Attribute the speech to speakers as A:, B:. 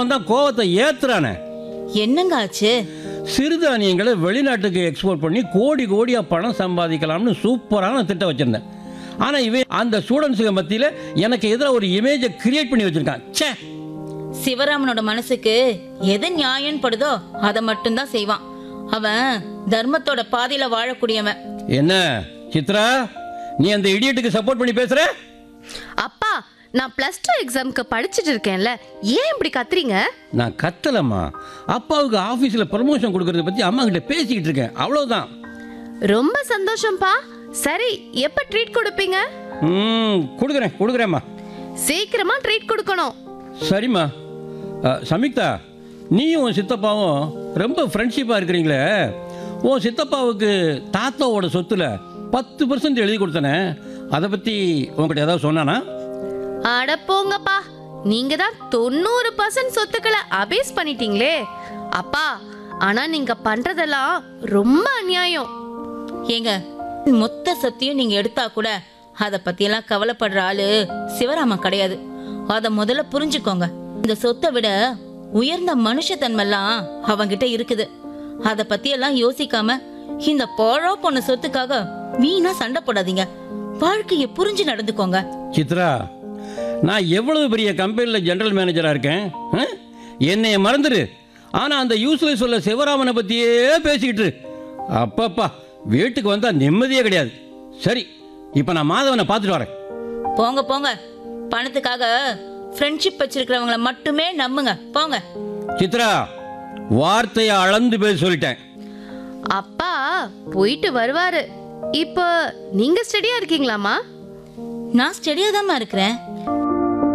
A: அவன் தான் கோவத்தை ஏத்துறானே
B: என்னங்க ஆச்சு
A: சிறுதானியங்களை வெளிநாட்டுக்கு எக்ஸ்போர்ட் பண்ணி கோடி கோடியாக பணம் சம்பாதிக்கலாம்னு சூப்பரான திட்டம் வச்சிருந்தேன் ஆனால் இவன் அந்த ஸ்டூடெண்ட்ஸுக்கு மத்தியில் எனக்கு எதிராக ஒரு இமேஜை கிரியேட் பண்ணி வச்சிருக்கான் ச்சே
B: சிவராமனோட மனசுக்கு எது நியாயம் படுதோ அதை மட்டும்தான் செய்வான் அவன் தர்மத்தோட பாதையில வாழக்கூடியவன்
A: என்ன சித்ரா நீ அந்த இடியட்டுக்கு சப்போர்ட் பண்ணி பேசுற
C: அப்பா நான் பிளஸ் டூ எக்ஸாம்க்கு படிச்சுட்டு இருக்கேன்ல ஏன் இப்படி கத்துறீங்க
A: நான் கத்தலம்மா அப்பாவுக்கு ஆஃபீஸில் ப்ரமோஷன் கொடுக்கறத பற்றி அம்மா கிட்ட பேசிக்கிட்டு இருக்கேன் அவ்வளவுதான்
C: ரொம்ப சந்தோஷம்ப்பா சரி எப்ப ட்ரீட் கொடுப்பீங்க
A: ம் கொடுக்குறேன் கொடுக்குறேம்மா
C: சீக்கிரமா ட்ரீட் கொடுக்கணும்
A: சரிம்மா அ, சமிக்தா நீயும் உன் சித்தப்பாவும் ரொம்ப ஃப்ரெண்ட்ஷிப்பாக இருக்கிறீங்களே உன் சித்தப்பாவுக்கு தாத்தாவோட சொத்துல பத்து பர்சன்ட் எழுதி கொடுத்தனே அதை பற்றி உங்ககிட்ட ஏதாவது சொன்னானா
C: அட போங்கப்பா நீங்க தான் தொண்ணூறு பர்சன்ட் சொத்துக்களை அபேஸ் பண்ணிட்டீங்களே அப்பா ஆனா நீங்க பண்றதெல்லாம் ரொம்ப அநியாயம்
B: ஏங்க மொத்த சத்தியம் நீங்க எடுத்தா கூட அத பத்தியெல்லாம் கவலைப்படுற ஆளு சிவராமன் கிடையாது அத முதல்ல புரிஞ்சுக்கோங்க இந்த சொத்தை விட உயர்ந்த மனுஷத்தன்மெல்லாம் அவங்கிட்ட இருக்குது அத பத்தியெல்லாம் யோசிக்காம இந்த போழோ பொண்ணு சொத்துக்காக வீணா சண்டை போடாதீங்க வாழ்க்கையை புரிஞ்சு நடந்துக்கோங்க
A: சித்ரா நான் எவ்வளவு பெரிய கம்பெனியில் ஜெனரல் மேனேஜராக இருக்கேன் ஆ? என்னைய மறந்துடு ஆனால் அந்த யூஸ்லெஸ் சொல்ல சிவராமனை பற்றியே பேசிக்கிட்டு இரு. அப்பப்பா வீட்டுக்கு வந்தால் நிம்மதியே கிடையாது சரி இப்போ நான் மாதவனை பார்த்துட்டு வரேன்
B: போங்க போங்க பணத்துக்காக ஃப்ரெண்ட்ஷிப் வச்சிருக்கிறவங்கள மட்டுமே நம்புங்க போங்க
A: சித்ரா வார்த்தையை அளந்து பேச சொல்லிட்டேன்
C: அப்பா போயிட்டு வருவாரு இப்போ நீங்க ஸ்டடியா இருக்கீங்களாமா
B: நான் ஸ்டெடியா இருக்கிறேன்